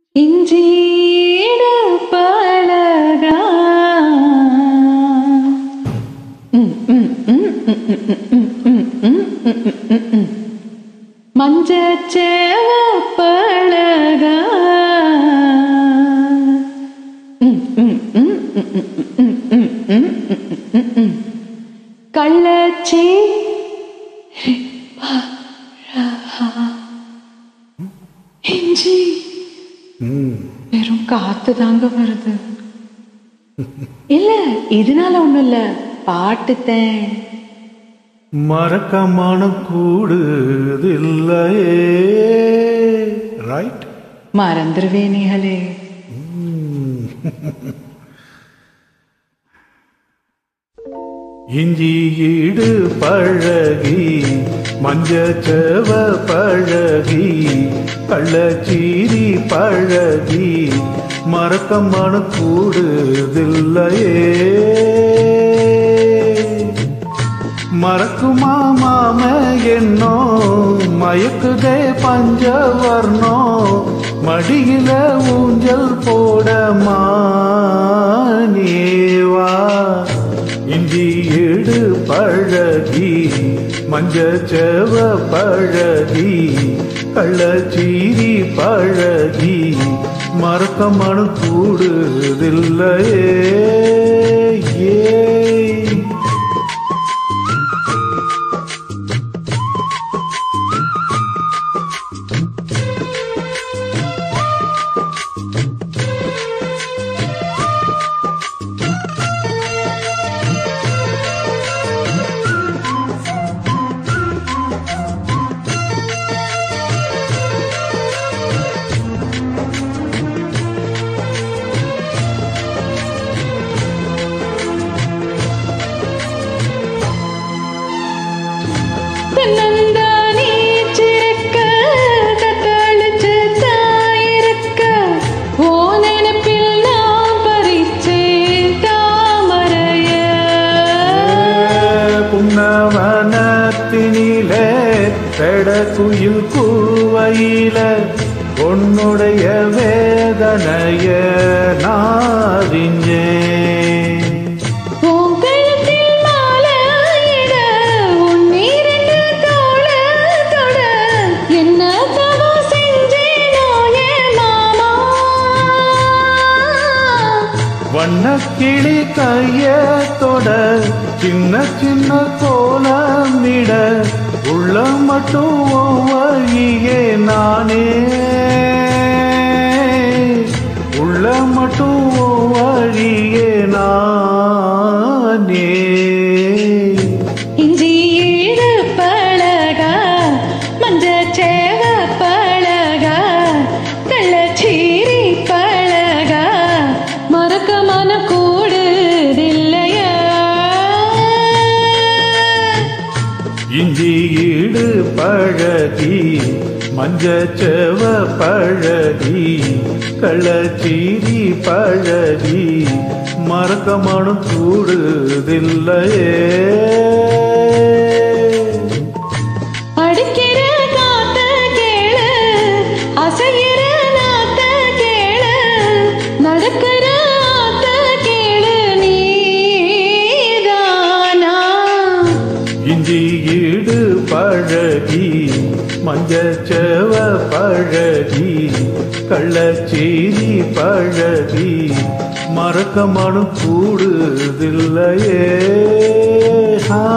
இஞ்சீடு பழகா மஞ்சச்சேவ பழகா கள்ளச்சி இஞ்சி வெறும் காத்து தாங்க வருது இல்ல இதனால ஒண்ணும் இல்ல பாட்டுத்தேன் மறக்க மனம் கூடுதில்லையே ரைட் மறந்துருவேனிகளே இஞ்சி ஈடு பழகி மஞ்சச்செவ பழகி கள்ளச்சீரி பழகி மறக்க மனம் கூடுதில்லையே மறக்குமா மாம என்னோ மயக்குதே பஞ்சவர்ணோ மடியில ஊஞ்சல் போட மானேவா இஞ்சி ஏடு பழகி மஞ்சச்செவ பழகி கள்ளச்சீரி பழகி மறக்க மனு கூடுதில்லையே ஏ தன்னந்தானே சிறக்க, தத்தளிச்சு தாயிருக்க, ஓ நினைப்பில் நான் பறிச்சேன் தாமரைய. புன்னவனத்தினிலே பெட குயில் கூவையில உன்னுடைய வேதனைய நாரிஞ்சேன் உன் கழுத்தில் மாலையிட, உன் இரண்டு தோள் தொட, என்ன தவம் செஞ்சேனோ என் மாமா வண்ணக்கிளி கையத்தோட சின்ன சின்ன கோலமிட உள்ள மட்டும் உன் வழியே நானே உள்ள மட்டும் உன் வழியே நானே இஞ்சி ஈடு பழகா மஞ்சச்சேவ பழகா கள்ளச்சீரி பழகா மறக்க மன கூடுதில்லையா இஞ்சி ஈடு பழகி மஞ்சச்செவ பழகி கள்ளச்சீரி பழகி மறக்க மனம் கூடுதில்லையே அடிக்கிற காத்த கேளு அசைகிற நாத்த கேளு நடக்கிற ஆத்த கேளு நீதானா இஞ்சி ஈடு பழகி மஞ்சச்செவ பழகி கள்ளச்சீரி பழகி மறக்க மனம் கூடுதில்லையே ஆ